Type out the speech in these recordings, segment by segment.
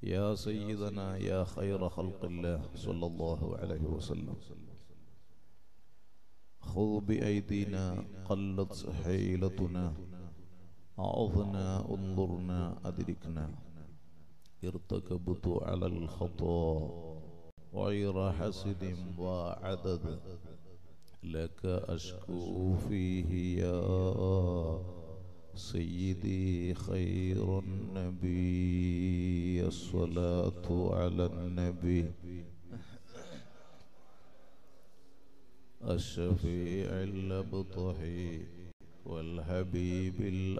يا سيدنا يا خير خلق الله صلى الله عليه وسلم خذ بأيدينا قلت حيلتنا أعظنا انظرنا أدركنا ارتكبت على الخطا غير حسد وعدد لك أشكو فيه يا سيدي خير النبي الصلاة على النبي الشفيع الأبطحي والحبيب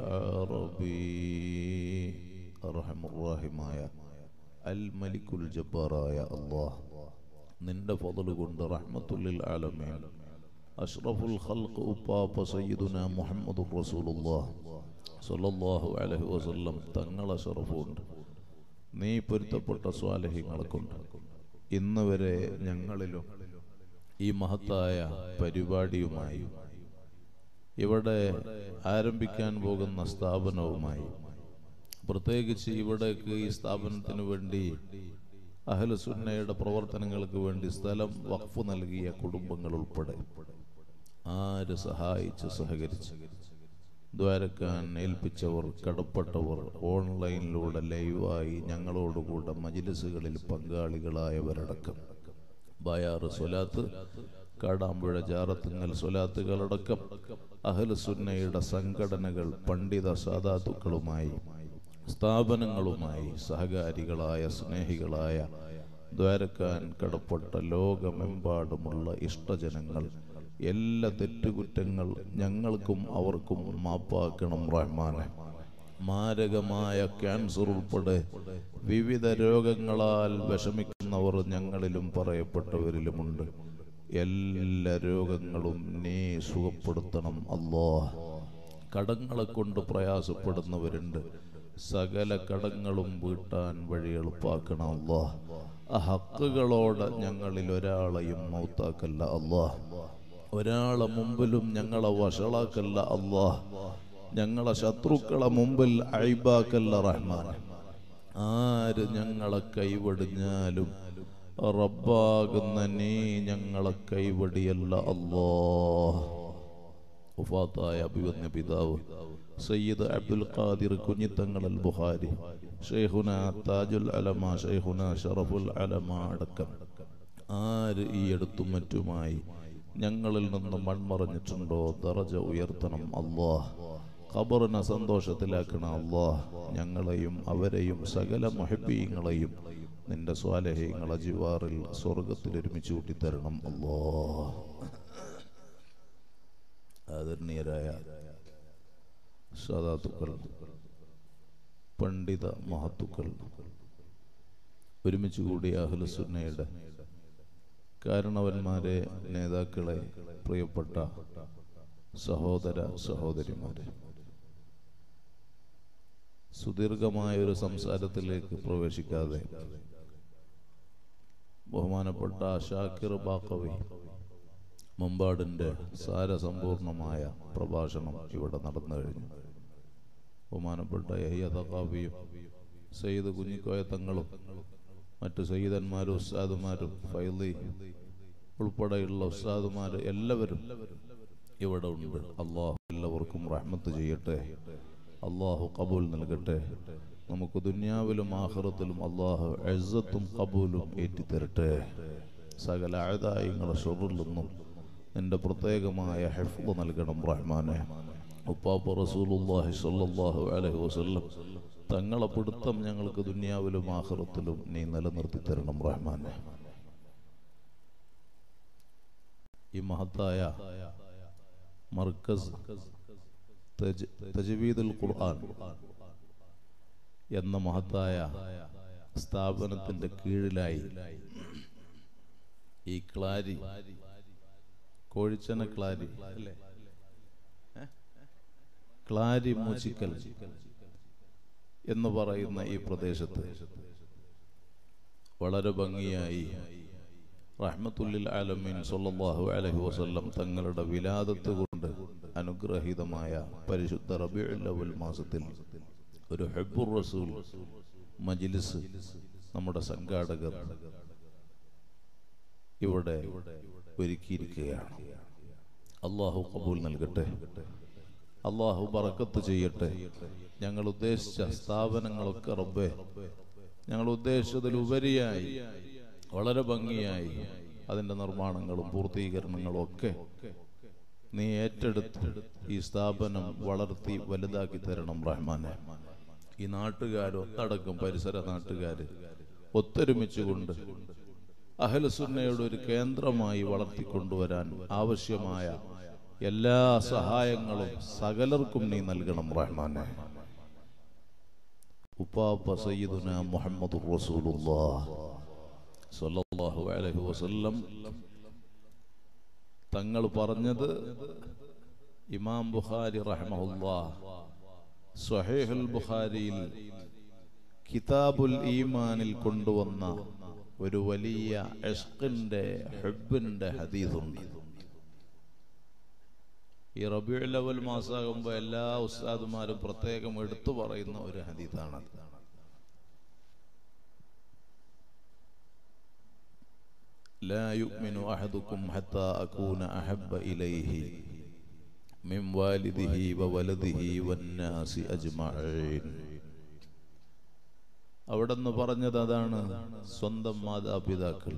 العربي أرحم الراحماയ الملك الجباراയ അല്ലാഹ് നിന്റെ ഫضل കൊണ്ട് റഹ്മത്തുല്ലിൽ ആലമീൻ അഷ്റഫുൽ ഖൽഖ് ഉപ്പാപ്പ സയ്യിദുന മുഹമ്മദുർ റസൂലുള്ളാഹ് സ്വല്ലല്ലാഹു അലൈഹി വസല്ലം തങ്ങളെ ഷറഫുണ്ട് നീ പൊരുത്തപ്പെട്ട സ്വാലഹ്യങ്ങളെ കൊണ്ട് ഇന്ന് വരെ ഞങ്ങളിലും ഈ മഹത്തായ പരിപാടിയുമായി ഇവിടെ ആരംഭിക്കാൻ പോകുന്ന സ്ഥാപനവുമായി പ്രത്യേകിച്ച് ഇവിടേക്ക് ഈ സ്ഥാപനത്തിന് വേണ്ടി അഹ്ലുസുന്നയുടെ പ്രവർത്തനങ്ങൾക്ക് വേണ്ടി സ്ഥലം വഖഫ് നൽകിയ കുടുംബങ്ങൾ ഉൾപ്പെടെ ആര് സഹായിച്ച് സഹകരിച്ച് ദ്വാരക്കാൻ ഏൽപ്പിച്ചവർ കടപ്പെട്ടവർ ഓൺലൈനിലൂടെ ലൈവായി ഞങ്ങളോടുകൂടെ മജിലിസുകളിൽ പങ്കാളികളായവരടക്കം ബയാറ് സ്വലാത്ത് കാടാമ്പുഴ ജാറത്തുങ്ങൽ സ്വലാത്തുകളടക്കം അഹ്ലുസുന്നയുടെ സംഘടനകൾ പണ്ഡിത സാധാത്തുക്കളുമായി സ്ഥാപനങ്ങളുമായി സഹകാരികളായ സ്നേഹികളായ ദ്വാരക്കാൻ കടപ്പെട്ട ലോകമെമ്പാടുമുള്ള ഇഷ്ടജനങ്ങൾ എല്ലാ തെറ്റുകുറ്റങ്ങൾ ഞങ്ങൾക്കും അവർക്കും മാപ്പാക്കണം റഹ്മാനെ മാരകമായ ക്യാൻസർ ഉൾപ്പെടെ വിവിധ രോഗങ്ങളാൽ വിഷമിക്കുന്നവർ ഞങ്ങളിലും പറയപ്പെട്ടവരിലുമുണ്ട് എല്ലാ രോഗങ്ങളും നീ സുഖപ്പെടുത്തണം അല്ലോ കടങ്ങളെ കൊണ്ട് പ്രയാസപ്പെടുന്നവരുണ്ട് സകല കടങ്ങളും വീട്ടാൻ വഴി എളുപ്പാക്കണം അല്ലോ ആ ഹക്കുകളോടെ ഞങ്ങളിൽ ഒരാളെയും മൗത്താക്കല്ല അല്ലോ ഒരാളെ മുമ്പിലും ഞങ്ങളെ വഷളാക്കല്ല അല്ലോ ഞങ്ങളെ ശത്രുക്കളെ മുമ്പിൽ അഴിബാക്കല്ല റഹ്മാൻ ആര് ഞങ്ങളെ കൈവടിഞ്ഞാലും റബ്ബാകുന്ന നീ ഞങ്ങളെ കൈവടിയല്ല അല്ലോ ഉഫാത്തായ അഭിവന്യ പിതാവ് സയ്യിദ് അബ്ദുൽ ഖാദിർ കുഞ്ഞിത്തങ്ങൾ അൽ ബുഖാരി ഷെയ്ഖുന താജുൽ അലമ ഷെയ്ഖുന ഷറഫുൽ അലമ അടക്കം ആര് ഈ അടുത്തും മറ്റുമായി ഞങ്ങളിൽ നിന്ന് മൺമറഞ്ഞിട്ടുണ്ടോ ദറജ ഉയർത്തണം അള്ളാഹ് ഖബറിനെ സന്തോഷത്തിലാക്കണം അള്ളാഹ് ഞങ്ങളെയും അവരെയും സകല മഹബീങ്ങളെയും നിന്റെ സ്വാലഹ്യങ്ങളെ ജിവാറിൽ സ്വർഗത്തിൽ ഒരുമിച്ച് കൂട്ടിത്തരണം അള്ളാഹ് ആദരണീയരായ സദാത്തുക്കൾ പണ്ഡിത മഹത്തുക്കൾ ഒരുമിച്ച് കൂടിയ അഹ്ലുസുന്നയുടെ കാരണവന്മാരെ നേതാക്കളെ പ്രിയപ്പെട്ട സഹോദര സഹോദരിമാരെ സുദീർഘമായ ഒരു സംസാരത്തിലേക്ക് പ്രവേശിക്കാതെ ബഹുമാനപ്പെട്ട ഷാക്കിർ ബാക്കവി മമ്പാടിൻ്റെ സാരസമ്പൂർണമായ പ്രഭാഷണം ഇവിടെ നടന്നു കഴിഞ്ഞു ബഹുമാനപ്പെട്ട യഹ്യ തക്കാവിയും സയ്യിദ് കുഞ്ഞിക്കോയ തങ്ങളും മറ്റു സയ്യിദന്മാരും ഉസ്താദുമാരും ഫൈലി ഉൾപ്പെടെയുള്ള ഉസ്താദുമാർ എല്ലാവരും ഇവിടെ ഉണ്ട് അള്ളാഹു എല്ലാവർക്കും റഹ്മത്ത് ചെയ്യട്ടെ അള്ളാഹു കബൂൽ നൽകട്ടെ നമുക്ക് ദുന്യാവിലും ആഹ്റത്തിലും അള്ളാഹു എഴുത്തും കബൂലും ഏറ്റിത്തരട്ടെ സകല ആദായങ്ങളെ ഷൊറിൽ നിന്നും നിന്റെ പ്രത്യേകമായ ഹെഫ് നൽകണം റഹ്മാനെ ഉപ്പാപ്പ റസൂലുള്ളാഹി സ്വല്ലല്ലാഹു അലൈഹി വസല്ലം തങ്ങളെ പിടുത്തം ഞങ്ങൾക്ക് ദുന്യാവിലും ആഹ്റത്തിലും നീ നിലനിർത്തി തരണം റഹ്മാനെ ഈ മഹത്തായ മർക്കസ് തജ്- തജ്വീദുൽ ഖുർആൻ എന്ന മഹത്തായ സ്ഥാപനത്തിന്റെ കീഴിലായി ഈ ക്ലാരി കോഴിച്ചന ക്ലാരി അല്ലേ ഏ? ക്ലാരി മൂച്ചിക്കൽ എന്ന് പറയുന്ന ഈ പ്രദേശത്ത് വളരെ ഭംഗിയായി റഹ്മത്തുല്ലിൽ ആലമീൻ സല്ലല്ലാഹു അലൈഹി വസല്ലം തങ്ങളുടെ വിലാദത്ത് കൊണ്ട് അനുഗ്രഹീതമായ പരിശുദ്ധ റബീഉൽ അവൽ മാസത്തിൽ ഒരു ഹെബുർ റസൂൽ മജ്ലിസ് നമ്മുടെ സംഘാടകർ ഇവിടെ ഒരുക്കിയിരിക്കുകയാണ് അള്ളാഹു കബൂൽ നൽകട്ടെ അള്ളാഹു ബറക്കത്ത് ചെയ്യട്ടെ ഞങ്ങൾ ഉദ്ദേശിച്ച സ്ഥാപനങ്ങളൊക്കെ റബ്ബേ ഞങ്ങൾ ഉദ്ദേശിച്ചതിലുപരിയായി വളരെ ഭംഗിയായി അതിന്റെ നിർമ്മാണങ്ങളും പൂർത്തീകരണങ്ങളും ഒക്കെ നീ ഏറ്റെടുത്ത് ഈ സ്ഥാപനം വളർത്തി വലുതാക്കി തരണം റഹ്മാനെ ഈ നാട്ടുകാർ ഒന്നടക്കം പരിസര നാട്ടുകാര് ഒത്തൊരുമിച്ചുകൊണ്ട് അഹലസുന്നയുടെ ഒരു കേന്ദ്രമായി വളർത്തിക്കൊണ്ടുവരാൻ ആവശ്യമായ എല്ലാ സഹായങ്ങളും സകലർക്കും നീ നൽകണം റഹ്മാനെ ഉപ്പാപ്പ സയ്യിദുന മുഹമ്മദ് റസൂലുള്ളാഹ് സ്വല്ലല്ലാഹു അലൈഹി വസല്ലം തങ്ങൾ പറഞ്ഞത് ഇമാം ബുഖാരി റഹ്മഹുല്ലാഹ് സ്വഹീഹുൽ ബുഖാരിയിൽ കിതാബുൽ ഈമാനിൽ കൊണ്ടുവന്ന ഒരു വലിയ ഇഷ്കിന്റെ ഹെബിന്റെ ഹദീസുണ്ട് ഈ റബിയുൽ അവൽ മാസമാകുമ്പോൾ എല്ലാ ഉസ്താദുമാരും പ്രത്യേകം എടുത്തു പറയുന്ന ഒരു ഹദീസാണ് لا يؤمن أحدكم حتى أكون أحب إليه من والده وولده والناس أجمعين അവിടെന്ന് പറഞ്ഞത് അതാണ് സ്വന്തം മാതാപിതാക്കൾ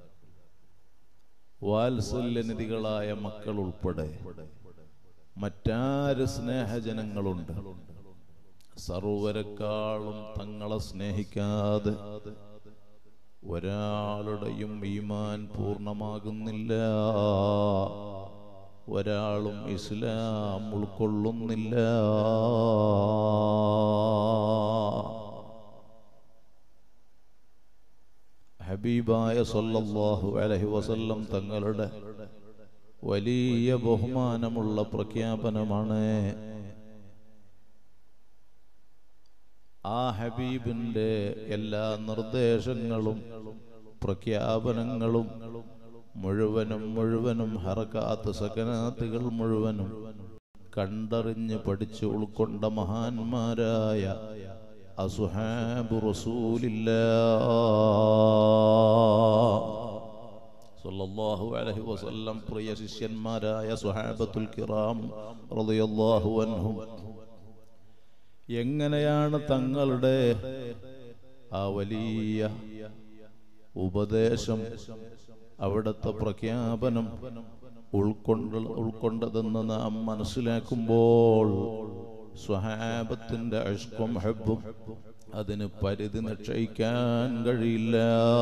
വാത്സല്യനിധികളായ മക്കൾ ഉൾപ്പെടെ മറ്റാര് സ്നേഹജനങ്ങളുണ്ട് സർവരെക്കാളും തങ്ങളെ സ്നേഹിക്കാതെ ഒരാളുടെയും ഈമാൻ പൂർണ്ണമാകുന്നില്ല ഒരാളും ഇസ്ലാം ഉൾക്കൊള്ളുന്നില്ല ഹബീബായ സല്ലല്ലാഹു അലൈഹി വസല്ലം തങ്ങളുടെ വലിയ ബഹുമാനമുള്ള പ്രഖ്യാപനമാണ് ആ ഹബീബിന്റെ എല്ലാ നിർദ്ദേശങ്ങളും പ്രഖ്യാപനങ്ങളും മുഴുവനും മുഴുവനും ഹറക്കാത്ത് സകനാത്തുകൾ മുഴുവനും കണ്ടറിഞ്ഞ് പഠിച്ച് ഉൾക്കൊണ്ട മഹാന്മാരായ അസുഹാബു റസൂലില്ല സല്ലല്ലാഹു അലൈഹി വസല്ലം പ്രിയ ശിഷ്യന്മാരായ സുഹാബത്തുൽ കിറാം റളിയല്ലാഹു അൻഹും എങ്ങനെയാണ് തങ്ങളുടെ ആ വലിയ ഉപദേശം അവിടുത്തെ പ്രഖ്യാപനം ഉൾക്കൊണ്ട് ഉൾക്കൊണ്ടതെന്ന് നാം മനസ്സിലാക്കുമ്പോൾ സ്വഹാബത്തിന്റെ അഷ്കും ഹെബും അതിന് പരിധി നിശ്ചയിക്കാൻ കഴിയില്ല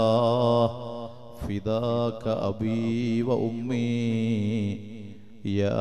ഫിദാക അബീവ ഉമ്മീ യാ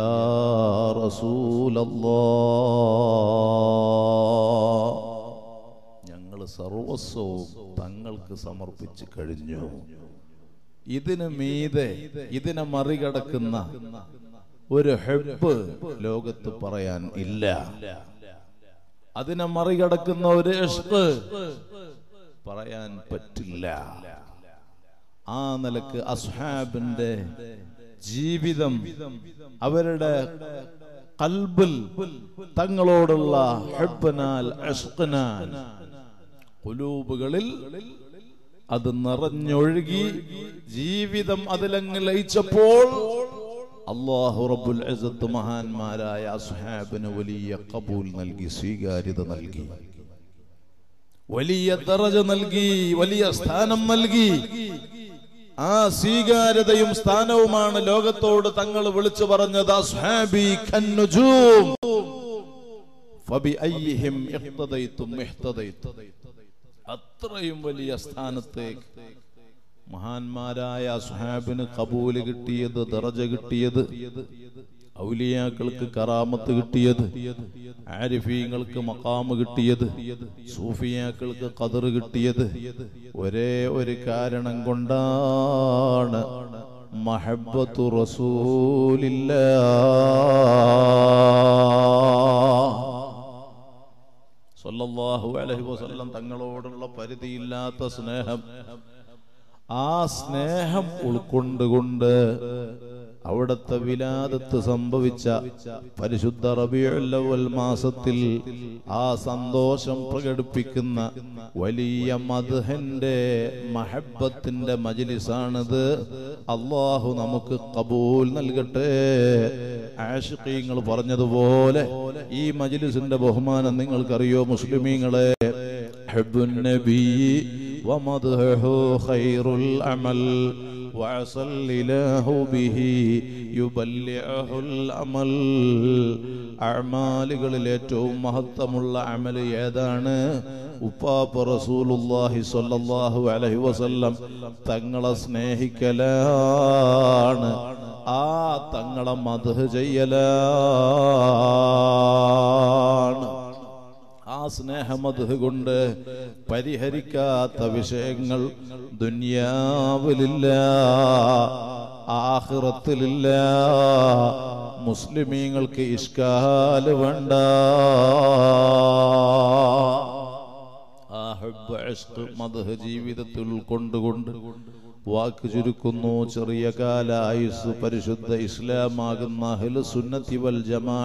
റസൂലല്ലാ ഞങ്ങൾ സർവസ്വവും തങ്ങൾക്ക് സമർപ്പിച്ചു കഴിഞ്ഞു ഇതിന് മീതെ ഇതിനെ മറികടക്കുന്ന ഒരു ഹെബ് ലോകത്ത് പറയാൻ ഇല്ല അതിനെ മറികടക്കുന്ന ഒരു ഇഷ്ക് പറയാൻ പറ്റില്ല ആ നിലക്ക് അസ്ഹാബിന്റെ ജീവിതം അവരുടെ കൽബിൽ തങ്ങളോടുള്ള ഹെബനാൽ ഇഷ്കിനാൽ കുലൂബുകളിൽ അത് നിറഞ്ഞൊഴുകി ജീവിതം അതിലങ്ങ് ലയിച്ചപ്പോൾ അള്ളാഹു റബ്ബുൽ ഇസ്സത്ത് മഹാന്മാരായ അസ്ഹാബിന് വലിയ കബൂൽ നൽകി സ്വീകാര്യത നൽകി വലിയ ദറജ നൽകി വലിയ സ്ഥാനം നൽകി ആ സ്വീകാര്യതയും സ്ഥാനവുമാണ് ലോകത്തോട് തങ്ങൾ വിളിച്ചു പറഞ്ഞത് അസ്ഹാബി കന്നുജൂം ഫബിഅയ്യിഹിം ഇഖ്തദൈതും ഇഹ്തദൈതും അത്രയും വലിയ സ്ഥാനത്തേക്ക് മഹാന്മാരായ സുഹാബിന് കബൂല് കിട്ടിയത് ദറജ കിട്ടിയത് ഔലിയാക്കൾക്ക് കറാമത്ത് കിട്ടിയത് ആരിഫീങ്ങൾക്ക് മക്കാമ് കിട്ടിയത് സൂഫിയാക്കൾക്ക് കതർ കിട്ടിയത് ഒരേ ഒരു കാരണം കൊണ്ടാണ് മഹബത്തു റസൂലില്ല സല്ലല്ലാഹു അലൈഹി വസല്ലം തങ്ങളോടുള്ള പരിധിയില്ലാത്ത സ്നേഹം ആ സ്നേഹം ഉൾക്കൊണ്ടുകൊണ്ട് അവിടുത്തെ വിലാദത്ത് സംഭവിച്ച പരിശുദ്ധ റബിയുല്ലവൽ മാസത്തിൽ ആ സന്തോഷം പ്രകടിപ്പിക്കുന്ന വലിയ മദ്ഹന്റെ മഹബത്തിന്റെ മജിലിസാണിത് അള്ളാഹു നമുക്ക് കബൂൽ നൽകട്ടെ ആഷിഖീങ്ങൾ പറഞ്ഞതുപോലെ ഈ മജിലിസിന്റെ ബഹുമാനം നിങ്ങൾക്കറിയോ മുസ്ലിമീങ്ങളെ حب النبي ومدحه خير العمل وعسى الإله به يبلعه الأمل അമാലുകളിൽ ഏറ്റവും മഹത്വമുള്ള അമല് ഏതാണ് ഉപ്പാപ്പ റസൂലുള്ളാഹി സ്വല്ലല്ലാഹു അലൈഹി വസല്ലം തങ്ങളെ സ്നേഹിക്കലാണ് ആ തങ്ങളെ മധു ചെയ്യലാണ് ആ സ്നേഹമത് കൊണ്ട് പരിഹരിക്കാത്ത വിഷയങ്ങൾ ദുന്യാവിലില്ല ആഹ്റത്തിലില്ല മുസ്ലിമീങ്ങൾക്ക് ഇഷ്കാല് വേണ്ട ആ ഹബ്ബ് ഇഷ്ക് മദ്ഹ് ജീവിതത്തിൽ ഉൾക്കൊണ്ടുകൊണ്ട് വാക്ക് ചുരുക്കുന്നു ചെറിയ കാല ആയുസ് പരിശുദ്ധ ഇസ്ലാമാകുന്ന അഹ്ലു സുന്നത്തി വൽ ജമാ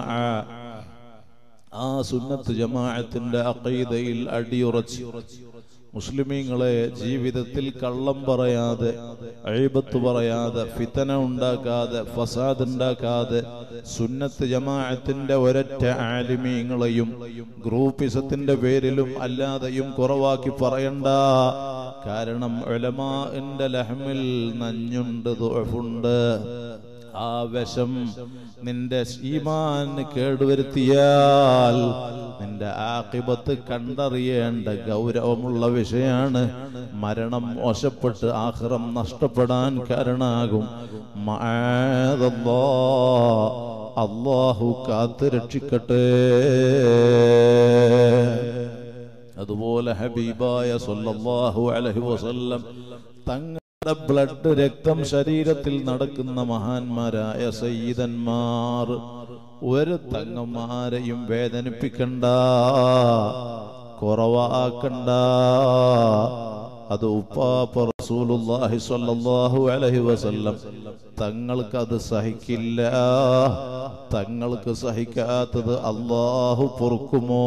ആ സുന്നത്ത് ജമാഅത്തിന്റെ അഖീദയിൽ അടിയുറച്ച് മുസ്ലിമീങ്ങളെ ജീവിതത്തിൽ കള്ളം പറയാതെ അഴിബത്ത് പറയാതെ ഫിത്തന ഉണ്ടാക്കാതെ ഫസാദ് ഉണ്ടാക്കാതെ സുന്നത്ത് ജമാഅത്തിന്റെ ഒരൊറ്റ ആലിമീങ്ങളെയും ഗ്രൂപ്പിസത്തിന്റെ പേരിലും അല്ലാതെയും കുറവാക്കി പറയണ്ട കാരണം ഉലമാന്റെ ലഹമിൽ നഞ്ഞുണ്ട് ദുഅഫുണ്ട് ആ വിഷം നിന്റെ ഈമാൻ കേടുവരുത്തിയാൽ നിന്റെ ആക്കിബത്ത് കണ്ടറിയേണ്ട ഗൗരവമുള്ള വിഷയാണ് മരണം മോശപ്പെട്ട് ആഹ്റം നഷ്ടപ്പെടാൻ കാരണാകും മഅദല്ലാ. അള്ളാഹു കാത്ത് രക്ഷിക്കട്ടെ അതുപോലെ ഹബീബായ സല്ലല്ലാഹു അലൈഹി വസല്ലം തങ്ങളുടെ ബ്ലഡ് രക്തം ശരീരത്തിൽ നടക്കുന്ന മഹാന്മാരായ സയ്യിദന്മാർ ഒരു തങ്ങന്മാരെയും വേദനിപ്പിക്കണ്ട കുറവാക്കണ്ട അത് ഉപ്പാപ്പ റസൂലുള്ളാഹി സ്വല്ലല്ലാഹു അലൈഹി വസല്ലം തങ്ങൾക്ക് അത് സഹിക്കില്ല തങ്ങൾക്ക് സഹിക്കാത്തത് അള്ളാഹു പൊറുക്കുമോ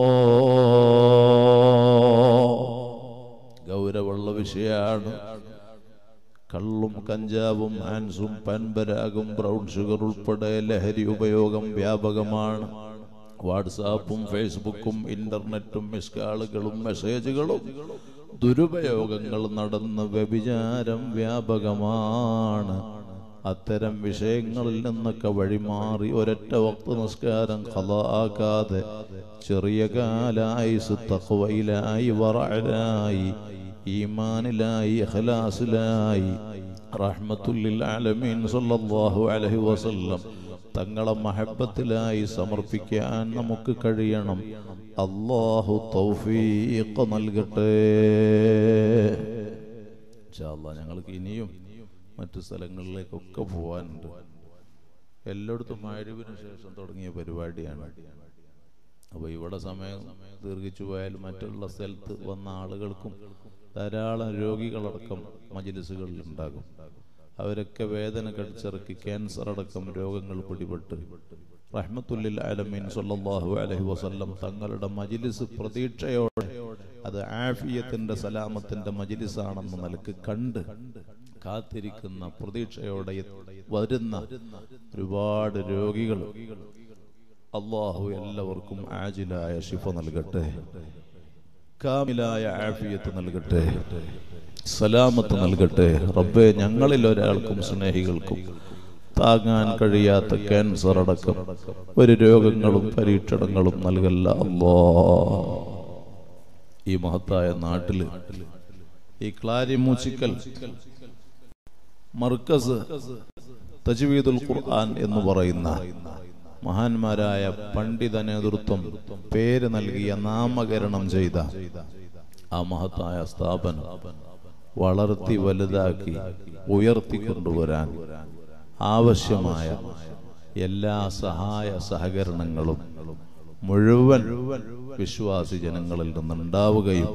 ഗൗരവമുള്ള വിഷയമാണ് കള്ളും കഞ്ചാവും ഹാൻസും പൻപരാഗും ബ്രൗൺ ഷുഗർ ഉൾപ്പെടെ ലഹരി ഉപയോഗം വ്യാപകമാണ് വാട്സാപ്പും ഫേസ്ബുക്കും ഇന്റർനെറ്റും മിസ്കാളുകളും മെസ്സേജുകളും ദുരുപയോഗങ്ങൾ നടന്ന് വ്യഭിചാരം വ്യാപകമാണ് അത്തരം വിഷയങ്ങളിൽ നിന്നൊക്കെ വഴിമാറി ഒരൊറ്റ വക്ത നിസ്കാരം കലാക്കാതെ ചെറിയ കാലായുസ് തഖ്വയിലായി വറഅലായി ഈമാനിലായി ഇഖ്ലാസിലായി റഹ്മത്തുല്ലിൽ ആലമീൻ സല്ലല്ലാഹു അലൈഹി വസല്ലം തങ്ങളെ മഹബത്തിലായി സമർപ്പിക്കാൻ നമുക്ക് കഴിയണം അള്ളാഹു തൗഫീഖ് നൽകട്ടെ ഇൻഷാ അല്ലാഹ് ഞങ്ങൾക്ക് ഇനിയും മറ്റു സ്ഥലങ്ങളിലേക്കൊക്കെ പോകാനുണ്ട് എല്ലായിടത്തും മഴവിന് ശേഷം തുടങ്ങിയ പരിപാടിയാണ് അപ്പോൾ ഇവിടെ സമയം ദീർഘിച്ചു പോയാൽ മറ്റുള്ള സ്ഥലത്ത് വന്ന ആളുകൾക്കും ധാരാളം രോഗികളടക്കം മജിലിസുകളിൽ ഉണ്ടാകും അവരൊക്കെ വേദന കടിച്ചിറക്കി ക്യാൻസർ അടക്കം രോഗങ്ങൾ പിടിപെട്ട് റഹ്മത്തുല്ലിൽ ആലമീൻ സല്ലല്ലാഹു അലൈഹി വസല്ലം തങ്ങളുടെ മജിലിസ് പ്രതീക്ഷയോടെ അത് ആഫിയത്തിന്റെ സലാമത്തിന്റെ മജിലിസാണെന്ന നിലക്ക് കണ്ട് കാത്തിരിക്കുന്ന പ്രതീക്ഷയോടെ വരുന്ന ഒരുപാട് രോഗികൾ അള്ളാഹു എല്ലാവർക്കും ആജിലായ ശിഫ നൽകട്ടെ കാമിലായ ആഫിയത്ത് നൽകട്ടെ സലാമത്ത് നൽകട്ടെ റബ്ബെ ഞങ്ങളിൽ ഒരാൾക്കും സ്നേഹികൾക്കും താങ്ങാൻ കഴിയാത്ത ക്യാൻസർ അടക്കം ഒരു രോഗങ്ങളും പരീക്ഷണങ്ങളും നൽകല്ല അല്ലോ ഈ മഹത്തായ നാട്ടില് ഈ ക്ലാരി മൂച്ചിക്കൽ മർക്കസ് തജ്വീദുൽ ഖുർആൻ എന്ന് പറയുന്ന മഹാന്മാരായ പണ്ഡിത നേതൃത്വം പേര് നൽകിയ നാമകരണം ചെയ്ത ആ മഹത്തായ സ്ഥാപനം വളർത്തി വലുതാക്കി ഉയർത്തിക്കൊണ്ടുവരാൻ ആവശ്യമായ എല്ലാ സഹായ സഹകരണങ്ങളും മുഴുവൻ വിശ്വാസി ജനങ്ങളിൽ നിന്നുണ്ടാവുകയും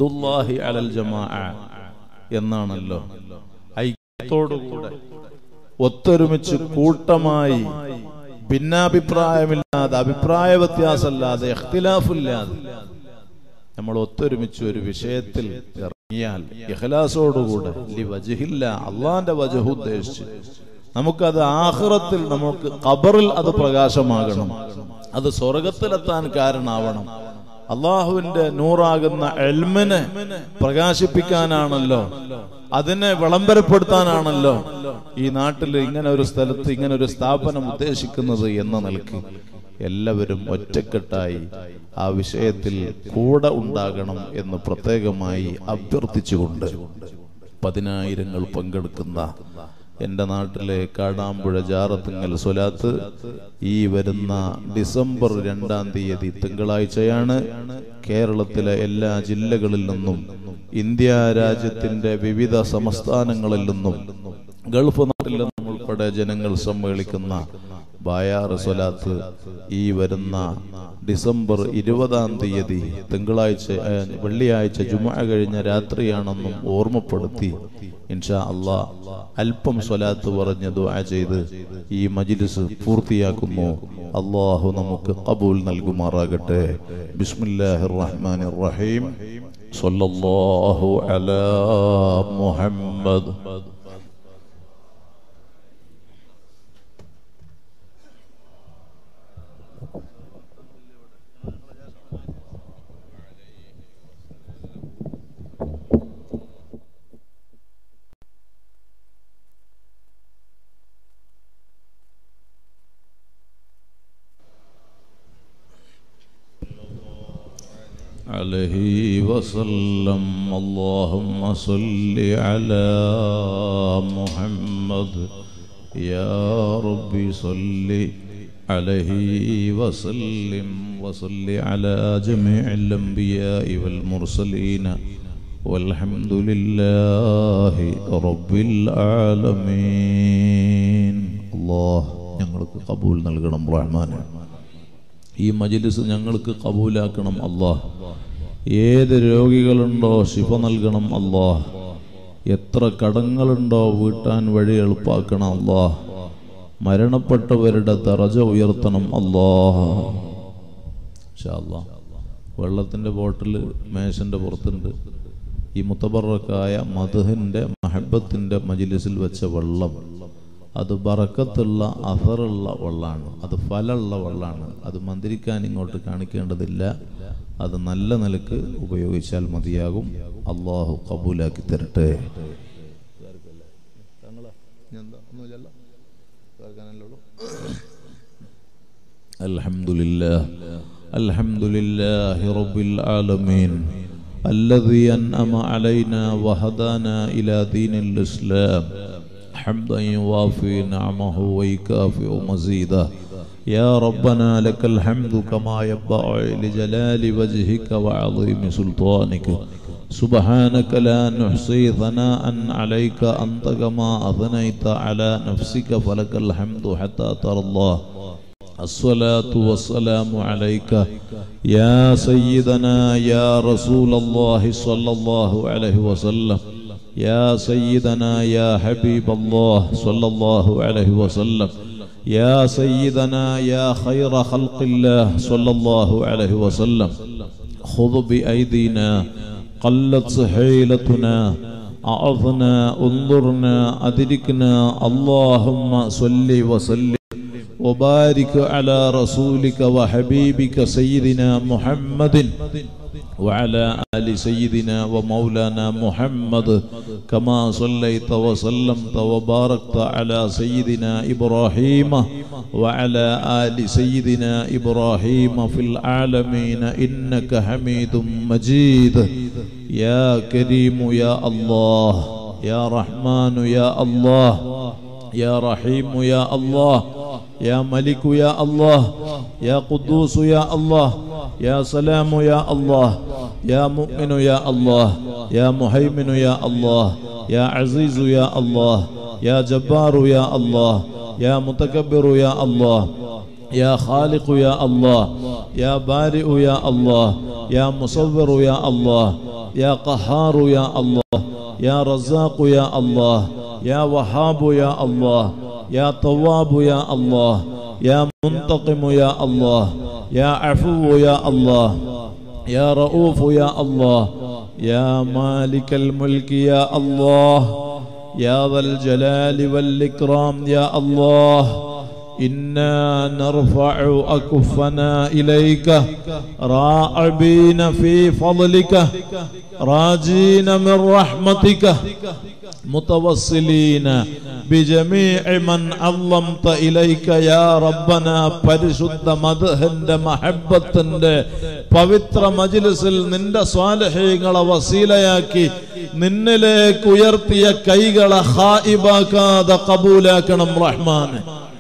യദുല്ലാഹി അലൽ ജമാ എന്നാണല്ലോ ഐക്യത്തോടുകൂടെ ഒത്തൊരുമിച്ച് കൂട്ടമായി ഭിന്നാഭിപ്രായമില്ലാതെ അഭിപ്രായ വ്യത്യാസമില്ലാതെ ഇഖ്തിലാഫില്ലാതെ നമ്മൾ ഒത്തൊരുമിച്ച് ഒരു വിഷയത്തിൽ ഇറങ്ങിയാൽ ഇഖലാസോടുകൂടെ ലി വജഹില്ല അള്ളാന്റെ വജഹു ഉദ്ദേശിച്ച് നമുക്കത് ആഹ്റത്തിൽ നമുക്ക് ഖബറിൽ അത് പ്രകാശമാകണം അത് സ്വർഗത്തിലെത്താൻ കാരണമാവണം അള്ളാഹുവിന്റെ നൂറാകുന്ന എൽമിനെ പ്രകാശിപ്പിക്കാനാണല്ലോ അതിനെ വിളംബരപ്പെടുത്താനാണല്ലോ ഈ നാട്ടിൽ ഇങ്ങനെ ഒരു സ്ഥലത്ത് ഇങ്ങനെ ഒരു സ്ഥാപനം ഉദ്ദേശിക്കുന്നത് എന്ന നിലക്ക് എല്ലാവരും ഒറ്റക്കെട്ടായി ആ വിഷയത്തിൽ കൂടെ ഉണ്ടാകണം എന്ന് പ്രത്യേകമായി അഭ്യർത്ഥിച്ചുകൊണ്ട് പതിനായിരങ്ങൾ പങ്കെടുക്കുന്ന എൻ്റെ നാട്ടിലെ കാടാമ്പുഴ ജാറത്തുങ്ങൽ സ്വലാത്ത് ഈ വരുന്ന ഡിസംബർ രണ്ടാം തീയതി തിങ്കളാഴ്ചയാണ് കേരളത്തിലെ എല്ലാ ജില്ലകളിൽ നിന്നും ഇന്ത്യ രാജ്യത്തിന്റെ വിവിധ സംസ്ഥാനങ്ങളിൽ നിന്നും ഗൾഫ് നാട്ടിൽ നിന്നും ഉൾപ്പെടെ ജനങ്ങൾ സമ്മേളിക്കുന്ന ബായാറ് സ്വലാത്ത് ഈ വരുന്ന ഡിസംബർ ഇരുപതാം തീയതി തിങ്കളാഴ്ച ഏ, വെള്ളിയാഴ്ച ജുമ കഴിഞ്ഞ രാത്രിയാണെന്നും ഓർമ്മപ്പെടുത്തി ഇൻഷാ അള്ളാ അല്പം സ്വലാത്ത് പറഞ്ഞ് ദുആ ചെയ്ത് ഈ മജിലിസ് പൂർത്തിയാക്കുന്നു അള്ളാഹു നമുക്ക് കബൂൽ നൽകുമാറാകട്ടെ ബിസ്മില്ലാഹിർ റഹ്മാനിർ റഹീം സ്വല്ലല്ലാഹു അലാ മുഹമ്മദ് عليه وسلم اللهم صل على محمد يا ربي صل عليه وسلم وصل على جميع الأنبياء والمرسلين والحمد لله رب العالمين الله ഞങ്ങൾക്ക് കബൂൽ നൽകണം റഹ്മാനെ ഈ മജിലിസ് ഞങ്ങൾക്ക് കബൂലാക്കണം അള്ളാഹ് ഏത് രോഗികളുണ്ടോ ശിഫ നൽകണം അള്ളാഹ് എത്ര കടങ്ങളുണ്ടോ വീട്ടാൻ വഴി എളുപ്പാക്കണം അള്ളാഹ് മരണപ്പെട്ടവരുടെ ദറജ ഉയർത്തണം അള്ളാഹ് ഇൻഷാ അല്ലാഹ്. വെള്ളത്തിന്റെ ബോട്ടിൽ മേശന്റെ പുറത്തുണ്ട് ഈ മുത്തബറക്കായ മധുഹിന്റെ മഹബത്തിന്റെ മജിലിസിൽ വെച്ച വെള്ളം അത് ബറക്കത്തുള്ള അഫറുള്ള വെള്ളമാണ് അത് ഫലമുള്ള വെള്ളമാണ് അത് മന്ത്രിക്കാൻ ഇങ്ങോട്ട് കാണിക്കേണ്ടതില്ല അത് നല്ല നിലക്ക് ഉപയോഗിച്ചാൽ മതിയാകും അള്ളാഹു കബൂലാക്കി തരട്ടെ الحمد لله الحمد لله رب العالمين الذي أنعم علينا وهدانا إلى دين الإسلام حمدا يوافي نعمه ويكافئ مزيده يا ربنا لك الحمد كما ينبغي لجلال وجهك وعظيم سلطانك سبحانك لا نحصي ثناء عليك أنت كما أثنيت على نفسك فلك الحمد حتى ترى الله الصلاة والسلام عليك يا سيدنا يا رسول الله صلى الله عليه وسلم يا سيدنا يا حبيب الله صلى الله عليه وسلم يا سيدنا يا خير خلق الله صلى الله عليه وسلم خذ بأيدينا قلت سحيلتنا أعظنا انظرنا أدركنا اللهم صل وسلم وبارك على رسولك وحبيبك سيدنا محمد وعلى آل سيدنا ومولانا محمد كما صليت وسلمت وباركت على سيدنا إبراهيم وعلى آل سيدنا إبراهيم في العالمين إنك حميد مجيد يا كريم يا الله يا رحمن يا الله يا رحيم يا الله يا ملك يا الله يا قدوس يا الله يا سلام يا الله يا مؤمن يا الله يا مهيمن يا الله يا عزيز يا الله يا جبار يا الله يا متكبر يا الله يا خالق يا الله يا بارئ يا الله يا مصور يا الله يا قهار يا الله يا رزاق يا الله يا وهاب يا الله يا طواب يا الله يا منتقم يا الله يا عفو يا الله يا رؤوف يا الله يا مالك الملك يا الله يا ذا الجلال والإكرام يا الله إنا نرفع أكفنا إليك راعبين في فضلك راجين من رحمتك متوصلين بجميع من عظمت إليك يا ربنا പരിശുദ്ധ മദ്ഹന്റെ മഹബത്തിന്റെ പവിത്ര മജ്ലിസിൽ നിന്റെ സ്വാലഹീങ്ങളെ വസീലയാക്കി നിന്നിലേക്ക് ഉയർത്തിയ കൈകളെ ഹായിബാക്കാതെ കബൂലാക്കണം റഹ്മാനെ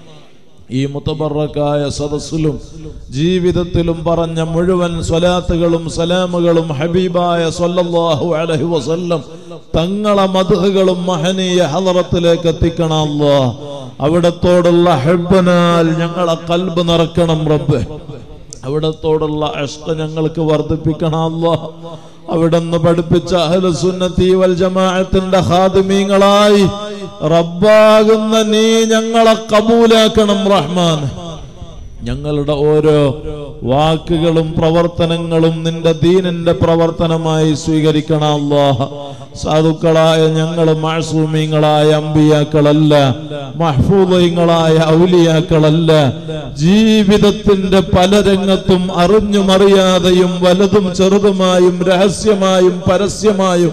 ഈ മുത്തബറക്കായ സദസ്സിലും ജീവിതത്തിലും പറഞ്ഞ മുഴുവൻ സ്വലാത്തുകളും സലാമുകളും ഹബീബായ സല്ലല്ലാഹു അലൈഹി വസല്ലം തങ്ങളെ മധുഹകളും മഹനീയ ഹലറത്തിലേക്ക് എത്തിക്കണം അല്ലാ അവിടത്തോടുള്ള ഹെബനാൽ ഞങ്ങളെ കൽബ് നിറക്കണം റബ്ബെ അവിടത്തോടുള്ള അഷ്ട ഞങ്ങൾക്ക് വർദ്ധിപ്പിക്കണം അല്ലാ അവിടുന്ന് പഠിപ്പിച്ച അഹ്ലുസുന്നത്തി വൽ ജമാഅത്തിന്റെ ഖാദിമീങ്ങളായി റബ്ബാകുന്ന നീ ഞങ്ങളെ കബൂലാക്കണം റഹ്മാൻ ഞങ്ങളുടെ ഓരോ വാക്കുകളും പ്രവർത്തനങ്ങളും നിന്റെ ദീനിന്റെ പ്രവർത്തനമായി സ്വീകരിക്കണം അല്ലാഹ സാധുക്കളായ ഞങ്ങൾ മാസൂമിങ്ങളായ അമ്പിയാക്കളല്ല മഹ്ഫൂദയങ്ങളായ ഔലിയാക്കളല്ല ജീവിതത്തിന്റെ പല രംഗത്തും അറിഞ്ഞും അറിയാതെയും വലുതും ചെറുതുമായും രഹസ്യമായും പരസ്യമായും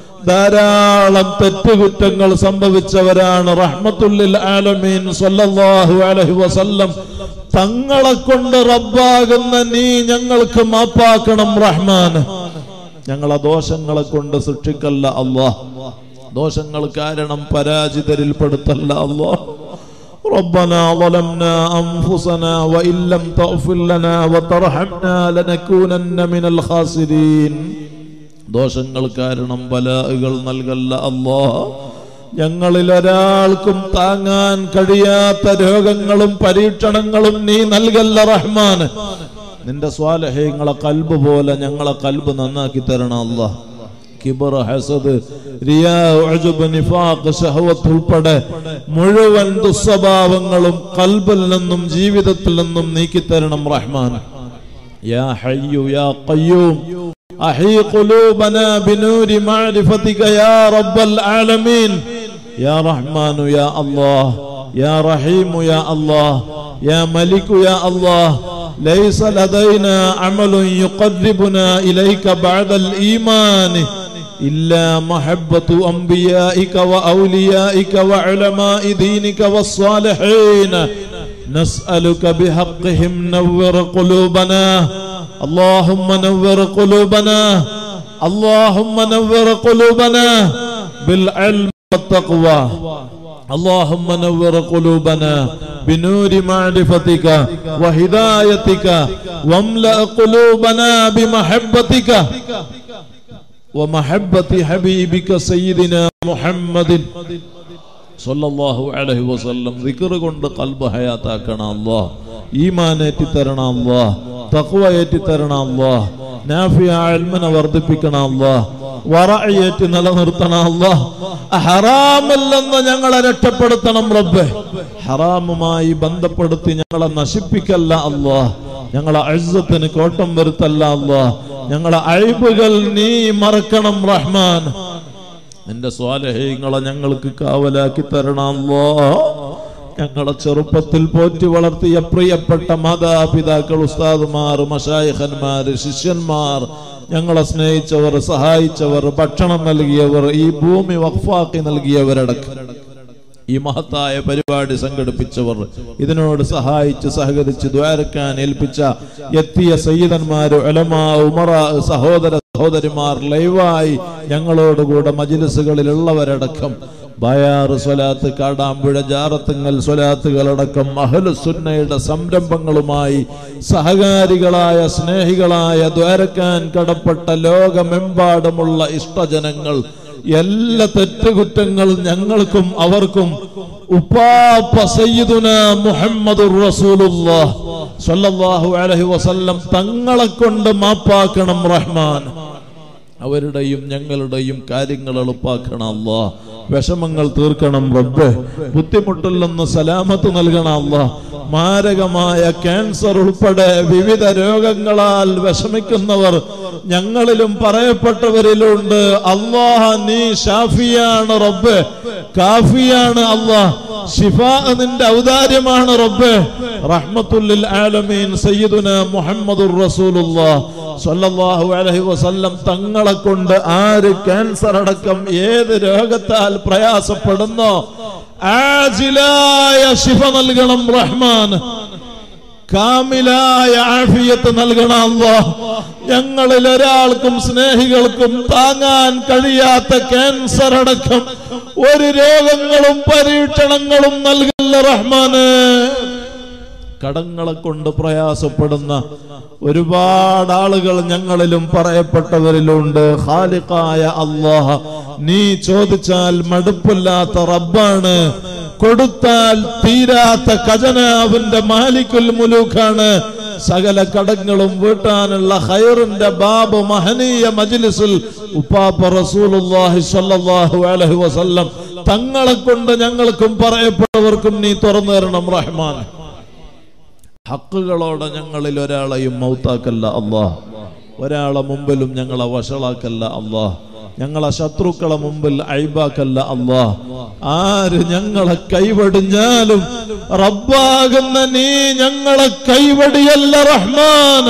ധാരാളം തെറ്റുകുറ്റങ്ങൾ സംഭവിച്ചവരാണ് റഹ്മത്തുല്ലിൽ ആലമീൻ സല്ലല്ലാഹു അലൈഹി വസല്ലം തങ്ങളെ കൊണ്ട് റബ്ബാകുന്ന നീ ഞങ്ങൾക്ക് മാപ്പാക്കണം റഹ്മാൻ ഞങ്ങളെ ദോഷങ്ങളെ കൊണ്ട് സൃഷ്ടിക്കല്ല അള്ളാഹ് ദോഷങ്ങൾ കാരണം പരാജിതരിൽപ്പെടുത്തല്ല അള്ളാഹ് ربنا ظلمنا أنفسنا وإن لم تغفر لنا وترحمنا لنكونن من الخاسرين ദോഷങ്ങൾ കാരണം ബലാഹുകൾ നൽകല്ല അല്ലോ ഞങ്ങളിൽ ഒരാൾക്കും താങ്ങാൻ കഴിയാത്ത രോഗങ്ങളും പരീക്ഷണങ്ങളും നീ നൽകല്ല റഹ്മാൻ നിന്റെ സ്വാലഹ്യങ്ങളെ കൽബ് പോലെ ഞങ്ങളെ കൽബ് നന്നാക്കി തരണം അല്ലാ കിബർ ഹസദ് റിയാ ഉഅ്ജബ് നിഫാഖ് ശഹവത്ത് ഉൾപ്പെടെ മുഴുവൻ ദുസ്വഭാവങ്ങളും കൽബിൽ നിന്നും ജീവിതത്തിൽ നിന്നും നീക്കി തരണം റഹ്മാൻ യാ ഹയ്യു യാ ഖയ്യൂം أحي قلوبنا بنور معرفتك يا رب العالمين يا رحمن يا الله يا رحيم يا الله يا ملك يا الله ليس لدينا عمل يقربنا إليك بعد الإيمان إلا محبة أنبيائك وأوليائك وعلماء دينك والصالحين نسألك بحقهم نور قلوبنا اللهم نور قلوبنا اللهم نور قلوبنا بالعلم والتقوى اللهم نور قلوبنا بنور معرفتك وهدايتك واملأ قلوبنا بمحبتك ومحبة حبيبك سيدنا محمد സല്ലല്ലാഹു അലൈഹി വസല്ലം ദിക്ർ കൊണ്ട് കൽബ് ഹയാത്താക്കണം അല്ലാഹ് ഈമാൻ ഏറ്റി തരണം അല്ലാഹ് തഖ്വ ഏറ്റി തരണം അല്ലാഹ് നാഫിയ ഇൽമിനെ വർദ്ധിപ്പിക്കണം അല്ലാഹ് വറഅയേറ്റ് നിലനിർത്തണം അല്ലാഹ് ഹറാമല്ലെന്ന് ഞങ്ങളെ രക്ഷപ്പെടുത്തണം റബ്ബെ ഹറാമുമായി ബന്ധപ്പെടുത്തി ഞങ്ങളെ നശിപ്പിക്കല്ല അല്ലാഹ് ഞങ്ങളെ അഴ്സത്തിന് കോട്ടം വരുത്തല്ല അല്ലാഹ് ഞങ്ങളെ അഴിബുകൾ നീ മറക്കണം റഹ്മാൻ നിന്റെ സ്വാലഹ്യങ്ങളെ ഞങ്ങൾക്ക് കാവലാക്കി തരണമല്ലോ ഞങ്ങളെ ചെറുപ്പത്തിൽ പോറ്റി വളർത്തിയ പ്രിയപ്പെട്ട മാതാപിതാക്കൾ ഉസ്താദുമാർ മഷായിഖന്മാർ ശിഷ്യന്മാർ ഞങ്ങളെ സ്നേഹിച്ചവർ സഹായിച്ചവർ ഭക്ഷണം നൽകിയവർ ഈ ഭൂമി വഖഫാക്കി നൽകിയവരടക്കം ഈ മഹത്തായ പരിപാടി സംഘടിപ്പിച്ചവർ ഇതിനോട് സഹായിച്ച് സഹകരിച്ച് ദ്വാരക്കാൻ ഏൽപ്പിച്ച എത്തിയ സയ്യിദന്മാര് ഉലമാ ഉമറ സഹോദര സഹോദരിമാർ ലൈവായി ഞങ്ങളോടുകൂടെ മജിലിസുകളിലുള്ളവരടക്കം ബയാറ് സ്വലാത്ത് കാടാമ്പുഴ ജാറത്തുങ്ങൽ സ്വലാത്തുകളടക്കം അഹലുസുന്നയുടെ സംരംഭങ്ങളുമായി സഹകാരികളായ സ്നേഹികളായ ദ്വാരക്കാൻ കടപ്പെട്ട ലോകമെമ്പാടുമുള്ള ഇഷ്ടജനങ്ങൾ എല്ലാ തെറ്റുകുറ്റങ്ങൾ ഞങ്ങൾക്കും അവർക്കും ഉപ്പാപ്പ സയ്യിദുന മുഹമ്മദുർ റസൂലുള്ളാഹ് സ്വല്ലല്ലാഹു അലൈഹി വസല്ലം തങ്ങളെ കൊണ്ട് മാപ്പാക്കണം റഹ്മാൻ അവരുടെയും ഞങ്ങളുടെയും കാര്യങ്ങൾ എളുപ്പാക്കണം അല്ലാ വിഷമങ്ങൾ തീർക്കണം റബ്ബ് ബുദ്ധിമുട്ടിൽ നിന്ന് സലാമത്ത് നൽകണം അല്ലാ മാരകമായ ക്യാൻസർ ഉൾപ്പെടെ വിവിധ രോഗങ്ങളാൽ വിഷമിക്കുന്നവർ ഞങ്ങളിലും പറയപ്പെട്ടവരിലുണ്ട് അള്ളാഹ നീ ഷാഫിയാണ് റബ്ബ് കാഫിയാണ് അള്ളാഹ് ഷിഫ നിന്റെ ഔദാര്യമാണ് റബ്ബ് റഹ്മത്തുല്ലിൽ ആലമീൻ സയ്യിദുന മുഹമ്മദുർ റസൂലുള്ളാഹ് സ്വല്ലല്ലാഹു അലൈഹി വസല്ലം തങ്ങളെ കൊണ്ട് ആര് ക്യാൻസർ അടക്കം ഏത് രോഗത്താൽ പ്രയാസപ്പെടുന്നോ ആജിലായ ശിഫ നൽകണം റഹ്മാൻ കാമിലായ ആഫിയത്ത് നൽകണം അല്ലാഹ് ഞങ്ങളിൽ ഒരാൾക്കും സ്നേഹികൾക്കും താങ്ങാൻ കഴിയാത്ത ക്യാൻസർ അടക്കം ഒരു രോഗങ്ങളും പരീക്ഷണങ്ങളും നൽകല്ല റഹ്മാന് കടങ്ങളെ കൊണ്ട് പ്രയാസപ്പെടുന്ന ഒരുപാട് ആളുകൾ ഞങ്ങളിലും പറയപ്പെട്ടവരിലുണ്ട് ഖാലിഖായ അള്ളാഹ നീ ചോദിച്ചാൽ മടുപ്പില്ലാത്ത റബ്ബാണ് കൊടുത്താൽ തീരാത്ത ഖജനാവിന്റെ മാലിക്കുൽ മുലൂക്കാണ് സകല കടങ്ങളും വീട്ടാനുള്ള ഹൈറിന്റെ ബാബ് മഹനീയ മജ്ലിസിൽ ഉപ്പാപ്പ റസൂലുള്ളാഹി സ്വല്ലല്ലാഹു അലൈഹി വസല്ലം തങ്ങളെ കൊണ്ട് ഞങ്ങൾക്കും പറയപ്പെട്ടവർക്കും നീ തുറന്നു തരണം റഹ്മാൻ ഹക്കുകളോടെ ഞങ്ങളിൽ ഒരാളെയും മൗത്താക്കല്ല അള്ളാഹ് ഒരാളെ മുമ്പിലും ഞങ്ങളെ വഷളാക്കല്ല അള്ളാഹ് ഞങ്ങളെ ശത്രുക്കളെ മുമ്പിൽ അഴിബാക്കല്ല അള്ളാഹ് ആര് ഞങ്ങളെ കൈവടിഞ്ഞാലും റബ്ബാകുന്ന നീ ഞങ്ങളെ കൈവടിയല്ല റഹ്മാൻ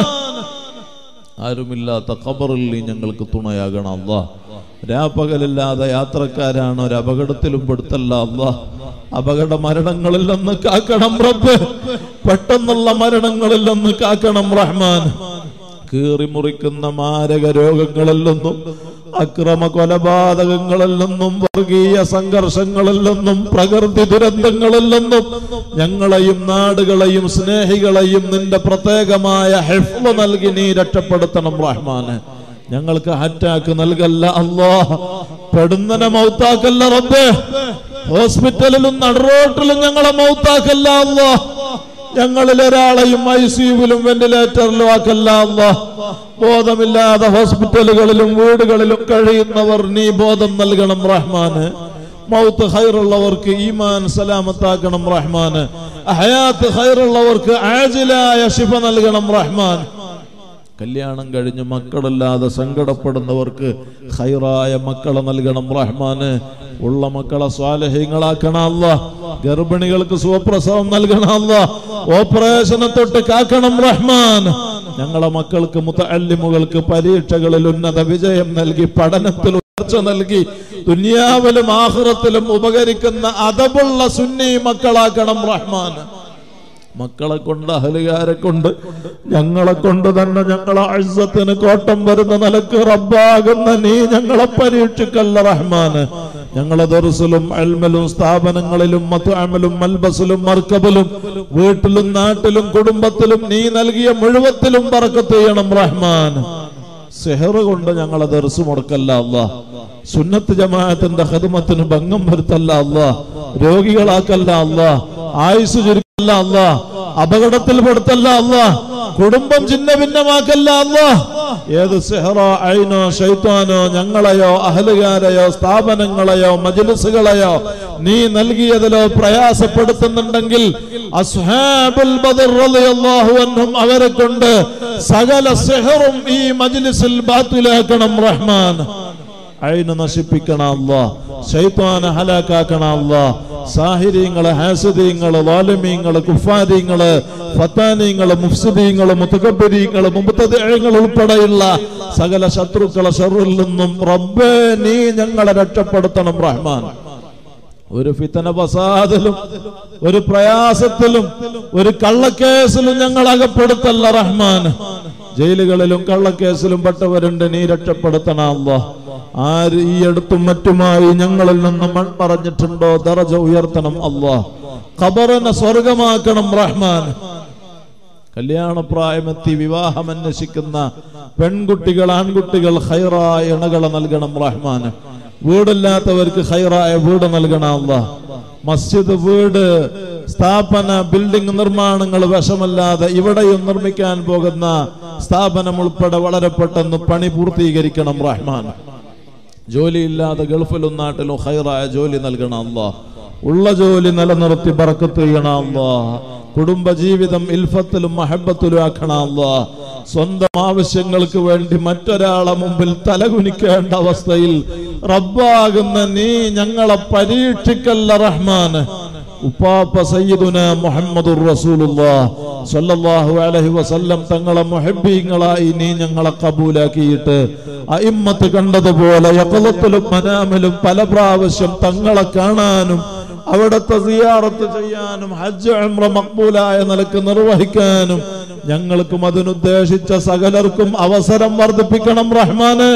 ആരുമില്ലാത്ത ഖബറിൽ നീ ഞങ്ങൾക്ക് തുണയാകണം അള്ളാഹ് രാപ്പകലില്ലാതെ യാത്രക്കാരാണ് ഒരു അപകടത്തിലും പെടുത്തല്ല അള്ളാഹ് അപകട മരണങ്ങളിൽ നിന്ന് കാക്കണം റബ്ബ് പെട്ടെന്നുള്ള മരണങ്ങളിൽ നിന്ന് കാക്കണം റഹ്മാൻ കീറി മുറിക്കുന്ന മാരക രോഗങ്ങളിൽ നിന്നും അക്രമ കൊലപാതകങ്ങളിൽ നിന്നും വർഗീയ സംഘർഷങ്ങളിൽ നിന്നും പ്രകൃതി ദുരന്തങ്ങളിൽ നിന്നും ഞങ്ങളെയും നാടുകളെയും സ്നേഹികളെയും നിന്റെ പ്രത്യേകമായ ഹെഫ് നൽകി നീ രക്ഷപ്പെടുത്തണം റഹ്മാന് ഞങ്ങൾക്ക് അറ്റാക്ക് നൽകല്ല അള്ളാഹ് പെടുന്നനെ മൗത്താക്കല്ല റബ്ബേ ഹോസ്പിറ്റലിലും നടുറോട്ടിലും ഞങ്ങളെ മൗത്താക്കല്ല അള്ളാഹ് ഞങ്ങളിൽ ഒരാളെയും ഐ സിയുവിലും വെന്റിലേറ്ററിലും ആക്കല്ല അള്ളാഹ് ബോധമില്ലാതെ ഹോസ്പിറ്റലുകളിലും വീടുകളിലും കഴിയുന്നവർ നീ ബോധം നൽകണം റഹ്മാന് മൗത്ത് ഹൈറുള്ളവർക്ക് ഈമാൻ സലാമത്താക്കണം റഹ്മാന് ഹയാത്ത് ഹൈറുള്ളവർക്ക് ആജിലായ ശിഫ നൽകണം റഹ്മാൻ കല്യാണം കഴിഞ്ഞ് മക്കളില്ലാതെ സങ്കടപ്പെടുന്നവർക്ക് ഹൈറായ മക്കളെ നൽകണം റഹ്മാന് ഉള്ള മക്കളെ സ്വാലഹ്യങ്ങളാക്കണം അല്ല ഗർഭിണികൾക്ക് സുഖപ്രസവം നൽകണം അല്ല ഓപ്പറേഷനെ തൊട്ട് കാക്കണം റഹ്മാൻ ഞങ്ങളെ മക്കൾക്ക് മുത്തല്ലിമുകൾക്ക് പരീക്ഷകളിൽ ഉന്നത വിജയം നൽകി പഠനത്തിൽ ഉയർച്ച നൽകി ദുനിയാവിലും ആഹ്റത്തിലും ഉപകരിക്കുന്ന അതബുള്ള സുന്നി മക്കളാക്കണം റഹ്മാൻ മക്കളെ കൊണ്ട് അഹലുകാരെ കൊണ്ട് ഞങ്ങളെ കൊണ്ട് തന്നെ ഞങ്ങളെ അഴ്സത്തിന് കോട്ടം വരുന്ന നിലക്ക് റബ്ബാകുന്ന നീ ഞങ്ങളെ പരീക്ഷിക്കല്ല റഹ്മാന് ഞങ്ങളെ ദർസിലും അൽമലും സ്ഥാപനങ്ങളിലും മത്തുഅമലും മൽബസിലും മർക്കബിലും വീട്ടിലും നാട്ടിലും കുടുംബത്തിലും നീ നൽകിയ മുഴുവത്തിലും പറക്കത്ത് ചെയ്യണം റഹ്മാൻ സെഹറ് കൊണ്ട് ഞങ്ങളെ ദർസ് മുടക്കല്ല അല്ലാ സുന്നത്ത് ജമാഅത്തിന്റെ ഖിദ്മത്തിന് ഭംഗം വരുത്തല്ല അല്ലാ രോഗികളാക്കല്ല അല്ലാ ആയുസ് ചുരുക്കല്ല അല്ലാ അപകടത്തിൽ പെടുത്തല്ല അല്ലാ കുടുംബം ചിന്ന ഭിന്നമാക്കല്ല അല്ലാ ഏത് സെഹറോ ഐനോ ഷൈത്താനോ ഞങ്ങളെയോ അഹലുകാരെയോ സ്ഥാപനങ്ങളെയോ മജ്ലിസുകളെയോ നീ നൽകിയതിലോ പ്രയാസപ്പെടുത്തുന്നുണ്ടെങ്കിൽ അസ്ഹാബുൽ ബദർ റളിയല്ലാഹു അൻഹും അവരെ കൊണ്ട് സകല സെഹറും ഈ മജ്ലിസിൽ ബാത്തിലാക്കണം റഹ്മാൻ അയിന് നശിപ്പിക്കണം അല്ലാ ശൈത്താനെ ഹലാക്കാക്കണം അല്ലാ സാഹിര്യങ്ങള് ഹാസദീങ്ങള് വാലമീങ്ങള് കുഫാരിങ്ങള് ഫത്താനീങ്ങള് മുഫ്സിദീങ്ങള് മുത്തകബരീങ്ങള് മുബത്തദേഹങ്ങൾ ഉൾപ്പെടെയുള്ള സകല ശത്രുക്കളെ ഷറിൽ നിന്നും റബ്ബേ നീ ഞങ്ങളെ രക്ഷപ്പെടുത്തണം റഹ്മാൻ ഒരു ഫിത്തന ഫസാദിലും ഒരു പ്രയാസത്തിലും ഒരു കള്ളക്കേസിലും ഞങ്ങൾ അകപ്പെടുത്തല്ല റഹ്മാൻ ജയിലുകളിലും കള്ളക്കേസിലും പെട്ടവരുണ്ട് നീ രക്ഷപ്പെടുത്തണം അല്ലാ ആര് ഈ അടുത്തും മറ്റുമായി ഞങ്ങളിൽ നിന്ന് മൺ പറഞ്ഞിട്ടുണ്ടോ ദറജ ഉയർത്തണം അല്ലാ ഖബറിനെ സ്വർഗമാക്കണം റഹ്മാൻ കല്യാണപ്രായമെത്തി വിവാഹം അന്വേഷിക്കുന്ന പെൺകുട്ടികൾ ആൺകുട്ടികൾ ഹൈറായ ഇണകളെ നൽകണം റഹ്മാന് വീടില്ലാത്തവർക്ക് ഹൈറായ വീട് നൽകണം അല്ലാ മസ്ജിദ് വീട് സ്ഥാപന ബിൽഡിംഗ് നിർമ്മാണങ്ങൾ വശമല്ലാതെ ഇവിടെയും നിർമ്മിക്കാൻ പോകുന്ന സ്ഥാപനം ഉൾപ്പെടെ വളരെ പെട്ടെന്ന് പണി പൂർത്തീകരിക്കണം റഹ്മാൻ ജോലിയില്ലാതെ ഗൾഫിലും നാട്ടിലും ഹൈറായ ജോലി നൽകണം അല്ലാ ഉള്ള ജോലി നിലനിർത്തി ബറക്കത്ത് ചെയ്യണം അല്ലാ കുടുംബജീവിതം ഇൽഫത്തിലും മഹബത്തിലും ആക്കണം അല്ലാ സ്വന്തം ആവശ്യങ്ങൾക്ക് വേണ്ടി മറ്റൊരാളെ മുമ്പിൽ തലകുനിക്കേണ്ട അവസ്ഥയിൽ റബ്ബാകുന്ന നീ ഞങ്ങളെ പരീക്ഷിക്കല്ല റഹ്മാന് ഉപ്പാപ്പ സയ്യിദുന മുഹമ്മദുർ റസൂലുള്ളാഹ് സ്വല്ലല്ലാഹു അലൈഹി വസല്ലം തങ്ങളെ മുഹബ്ബീങ്ങളായി നീ ഞങ്ങളെ കബൂലാക്കിയിട്ട് അയിമ്മത്ത് കണ്ടതുപോലെ യഖലത്തിലും മനാമിലും പല പ്രാവശ്യം തങ്ങളെ കാണാനും അവിടുത്തെ സിയാറത്ത് ചെയ്യാനും ഹജ്ജ് ഉംറ മക്ബൂലായ നിലക്ക് നിർവഹിക്കാനും ഞങ്ങൾക്കും അതിനുദ്ദേശിച്ച സകലർക്കും അവസരം വർദ്ധിപ്പിക്കണം റഹ്മാന്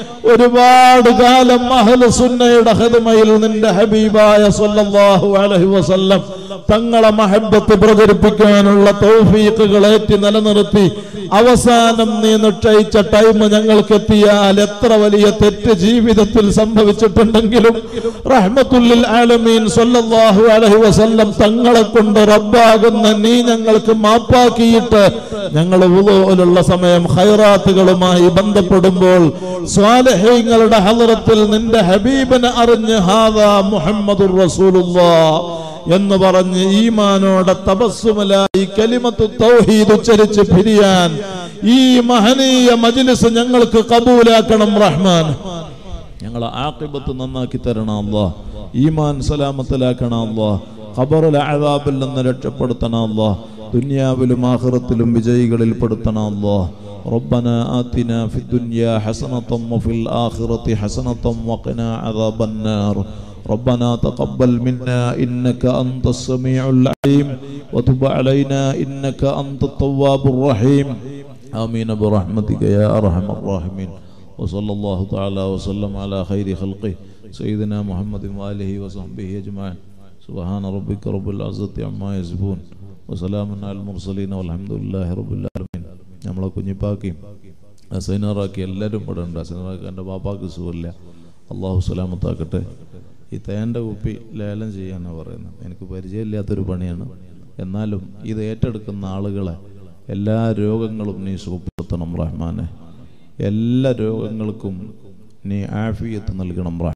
ഒരുപാട് കാലം അഹ്ലു സുന്നയുടെ ഹിദ്മയിൽ നിന്റെ ഹബീബായ സല്ലല്ലാഹു അലൈഹി വസല്ലം തങ്ങളെ മഹബത്ത് പ്രചരിപ്പിക്കാനുള്ള തൗഫീഖുകൾ ഏറ്റി നിലനിർത്തി അവസാനം നീ നിശ്ചയിച്ച ടൈം ഞങ്ങൾക്ക് എത്തിയാൽ എത്ര വലിയ തെറ്റ് ജീവിതത്തിൽ സംഭവിച്ചിട്ടുണ്ടെങ്കിലും റഹ്മത്തുല്ലിൽ ആലമീൻ സല്ലല്ലാഹു അലൈഹി വസല്ലം തങ്ങളെ കൊണ്ട് റബ്ബാകുന്ന നീ ഞങ്ങൾക്ക് മാപ്പാക്കിയിട്ട് ഞങ്ങൾ ഉള്ള സമയം ഖൈറാത്തുകളുമായി ബന്ധപ്പെടുമ്പോൾ സ്വാലഹ്യങ്ങളുടെ ഹലറത്തിൽ നിന്റെ ഹബീബിനെ അറിഞ്ഞ് ഹാദാ മുഹമ്മദുർ റസൂലുള്ളാഹ് എന്ന് പറഞ്ഞ് ഈമാനോടെ തപസ്സുമലായി കലിമത്തു തൗഹീദ് ഉച്ചരിച്ച് പിരിയാൻ ഈ മഹനീയ മജ്ലിസ് ഞങ്ങൾക്ക് കബൂലാക്കണം റഹ്മാൻ ഞങ്ങളെ ആക്കിബത്ത് നന്നാക്കി തരണം അല്ലാ ഈമാൻ സലാമത്തിലാക്കണം അല്ലാ ഖബറിലെ അഴാബിൽ നിന്ന് രക്ഷപ്പെടുത്തണം അല്ലാ ദുനിയാവിലും ആഖിറത്തിലും വിജയികളിൽ പെടുത്തണം അല്ലാ ربنا آتنا في الدنيا حسنة وفي الآخرة حسنة وقنا عذاب النار ربنا تقبل منا إنك أنت السميع العليم وتب علينا إنك أنت التواب الرحيم آمين برحمتك يا أرحم الراحمين وصلى الله تعالى وسلم على خير خلقه سيدنا محمد وآله وصحبه أجمعين سبحان ربك رب العزة عما يصفون وسلام على المرسلين والحمد لله رب العالمين നമ്മളെ കുഞ്ഞിപ്പാക്കിയും സൈനറാക്കി എല്ലാവരും ഇവിടെ ഉണ്ട് സൈനറാക്കി എൻ്റെ പാപ്പാക്ക് സുഖമില്ല അള്ളാഹു സലാമത്താക്കട്ടെ ഈ തേൻ്റെ കുപ്പി ലേലം ചെയ്യാനാണ് പറയുന്നത് എനിക്ക് പരിചയമില്ലാത്തൊരു പണിയാണ് എന്നാലും ഇത് ഏറ്റെടുക്കുന്ന ആളുകളെ എല്ലാ രോഗങ്ങളും നീ സുഖപ്പെടുത്തണം റഹ്മാനെ എല്ലാ രോഗങ്ങൾക്കും നീ ആഫിയത്ത് നൽകണം റഹ്മാൻ